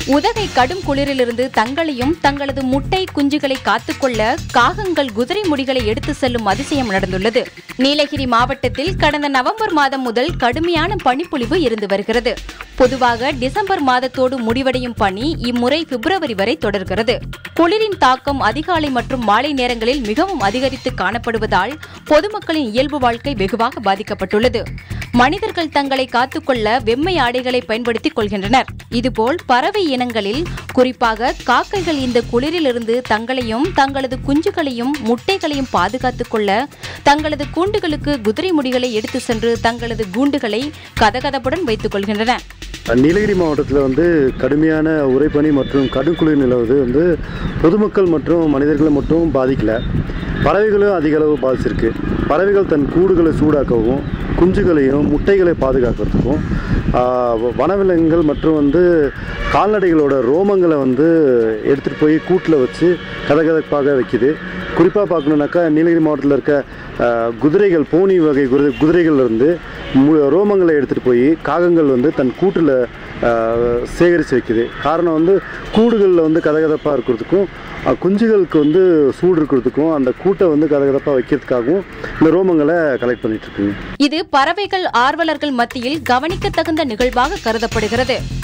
உதகை கடும் குளிரிலிருந்து தங்களையும் தங்களது முட்டை குஞ்சுகளை காத்துக்கொள்ள காகங்கள் குதிரை முடிகளை எடுத்து செல்லும் அதிசயம் நடந்துள்ளது நீலகிரி மாவட்டத்தில் கடந்த நவம்பர் மாதம் முதல் கடுமையான பனிப்பொழிவு இருந்து வருகிறது பொதுவாக டிசம்பர் மாதத்தோடு முடிவடையும் பனி இம்முறை பிப்ரவரி வரை தொடர்கிறது குளிரின் தாக்கம் அதிகாலை மற்றும் மாலை நேரங்களில் மிகவும் அதிகரித்து காணப்படுவதால் பொதுமக்களின் இயல்பு வாழ்க்கை வெகுவாக பாதிக்கப்பட்டுள்ளது மனிதர்கள் தங்களை காத்துக்கொள்ள வெம்மை ஆடைகளை பயன்படுத்திக் கொள்கின்றனர் இதுபோல் பறவை இனங்களில் குறிப்பாக காக்கைகள் இந்த குளிரிலிருந்து தங்களையும் தங்களது குஞ்சுகளையும் முட்டைகளையும் பாதுகாத்துக் கொள்ள தங்களது கூண்டுகளுக்கு குதிரை முடிகளை எடுத்து சென்று தங்களது கூண்டுகளை கதகதப்புடன் வைத்துக் கொள்கின்றன நீலகிரி மாவட்டத்தில் வந்து கடுமையான உறைபனி மற்றும் கடுங்குளிர் நிலவுது வந்து பொதுமக்கள் மற்றும் மனிதர்களை மட்டும் பாதிக்கல பறவைகளும் அதிக அளவு பாதிச்சிருக்கு பறவைகள் தன் கூடுகளை சூடாக்கவும் குஞ்சுகளையும் முட்டைகளை பாதுகாக்கிறதுக்கும் ஆஹ், வ- வனவிலங்குகள் மற்றும் வந்து கால்நடைகளோட ரோமங்களை வந்து எடுத்துகிட்டு போய் கூட்டில் வச்சு கதகதப்பாக வைக்குது குறிப்பாக பார்க்கணுன்னாக்கா நீலகிரி மாவட்டத்தில் இருக்க ஆஹ், குதிரைகள் போனி வகை குதிரை குதிரைகள் இருந்து மு- ரோமங்களை எடுத்துகிட்டு போய் காகங்கள் வந்து தன் கூட்டில் சேகரித்து வைக்குது காரணம் வந்து கூடுகளில் வந்து கதகதப்பாக இருக்கிறதுக்கும் அஹ், குஞ்சுகளுக்கு வந்து சூடு இருக்கிறதுக்கும் அந்த கூட்டை வந்து கதகதப்பாக வைக்கிறதுக்காகவும் இந்த ரோமங்களை கலெக்ட் பண்ணிட்டு இருக்குங்க இது பறவைகள் ஆர்வலர்கள் மத்தியில் கவனிக்கத்தகுந்த நிகழ்வாக கருதப்படுகிறது